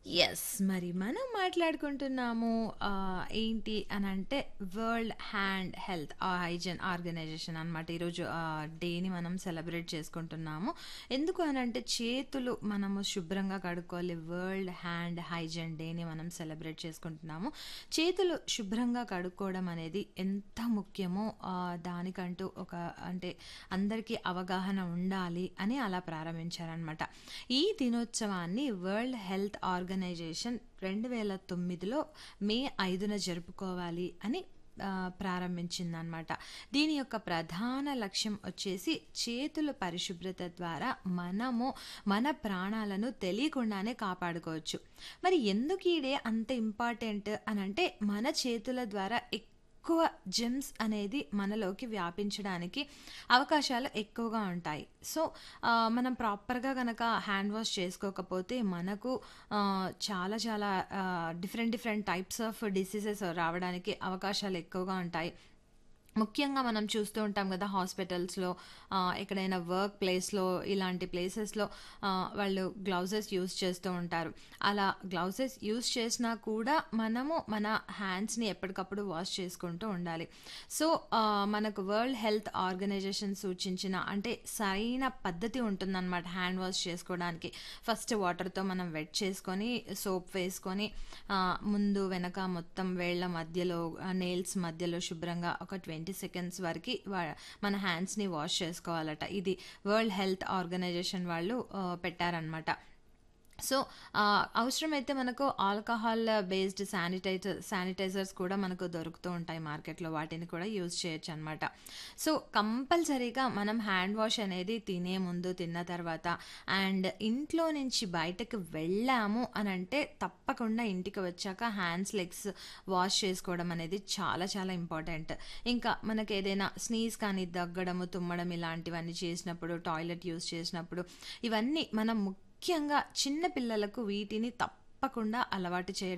Yes. మరి మనం మాట్లాడుకుంటున్నాము ఆహ్, ఏంటి అనంటే world hand health ah, hygiene organization అనమాట. ఈరోజు ఆహ్, డేని మనం సెలబ్రేట్ చేసుకుంటున్నాము. ఎందుకు అనంటే చేతులు మనము శుభ్రంగా కడుక్కోవాలి. వరల్డ్ హ్యాండ్ హైజీన్ డేని మనం సెలబ్రేట్ చేసుకుంటున్నాము. చేతులు శుభ్రంగా కడుక్కోవడం అనేది ఎంత ముఖ్యమో ఆహ్, దానికంటూ ఒక అంటే అందరికీ అవగాహన ఉండాలి అని అలా ప్రారంభించారనమాట. ఈ దినోత్సవాన్ని వరల్డ్ హెల్త్ ఆర్గనైజేషన్ 2009లో మే 5న జరుపుకోవాలి అని ఆహ్, ప్రారంభించిందనమాట. దీని యొక్క ప్రధాన లక్ష్యం వచ్చేసి చేతుల పరిశుభ్రత ద్వారా మనము మన ప్రాణాలను తెలియకుండానే కాపాడుకోవచ్చు. మరి ఎందుకు ఈ డే అంత ఇంపార్టెంట్ అనంటే మన చేతుల ద్వారా ఎక్కువ జెర్మ్స్ అనేది మనలోకి వ్యాపించడానికి అవకాశాలు ఎక్కువగా ఉంటాయి. సో, ఆహ్, మనం ప్రాపర్‌గా గనక హ్యాండ్ వాష్ చేసుకోకపోతే మనకు ఆహ్, చాలా చాలా ఆహ్, different different types of diseases రావడానికి అవకాశాలు ఎక్కువగా ఉంటాయి. ముఖ్యంగా మనం చూస్తూ ఉంటాం గదా! హాస్పిటల్స్‌లో ఆహ్, ఎక్కడైనా వర్క్ ప్లేస్‌లో ఇలాంటి ప్లేసెస్‌లో ఆహ్, వాళ్ళు గ్లౌజెస్ యూజ్ చేస్తూ ఉంటారు. అలా గ్లౌజెస్ యూజ్ చేసినా కూడా మనము మన హ్యాండ్స్‌ని ఎప్పటికప్పుడు వాష్ చేసుకుంటూ ఉండాలి. సో, ఆహ్, మనకు వరల్డ్ హెల్త్ ఆర్గనైజేషన్ సూచించిన అంటే సరైన పద్ధతి ఉంటుందనమాట హ్యాండ్ వాష్ చేసుకోవడానికి. ఫస్ట్ వాటర్‌తో మనం వెట్ చేసుకొని, సోప్ వేసుకొని ఆహ్, ముందు వెనక మొత్తం వేళ్ళ మధ్యలో ఆహ్, నెయిల్స్ మధ్యలో శుభ్రంగా ఒక 20 సెకండ్స్ వరకి వ మన హ్యాండ్స్‌ని వాష్ చేసుకోవాలట. ఇది వరల్డ్ హెల్త్ ఆర్గనైజేషన్ వాళ్ళు ఆహ్, పెట్టారనమాట. సో, ఆహ్, అవసరమైతే మనకు ఆల్కహాల్ బేస్డ్ శానిటైజర్ శానిటైజర్స్ కూడా మనకు దొరుకుతూ ఉంటాయి మార్కెట్‌లో. వాటిని కూడా యూజ్ చేయొచ్చనమాట. సో, కంపల్సరీగా మనం హ్యాండ్ వాష్ అనేది తినే ముందు, తిన్న తర్వాత అండ్ ఇంట్లో నుంచి బయటకు వెళ్ళాము అనంటే తప్పకుండా ఇంటికి వచ్చాక హ్యాండ్స్, లెగ్స్ వాష్ చేసుకోవడం అనేది చాలా చాలా ఇంపార్టెంట్. ఇంకా మనకేదైనా స్నీజ్ కానీ, దగ్గడము, తుమ్మడం ఇలాంటివన్నీ చేసినప్పుడు, టాయిలెట్ యూజ్ చేసినప్పుడు ఇవన్నీ మనం ముఖ్యంగా చిన్న పిల్లలకు వీటిని తప్పకుండా అలవాటు చేయడం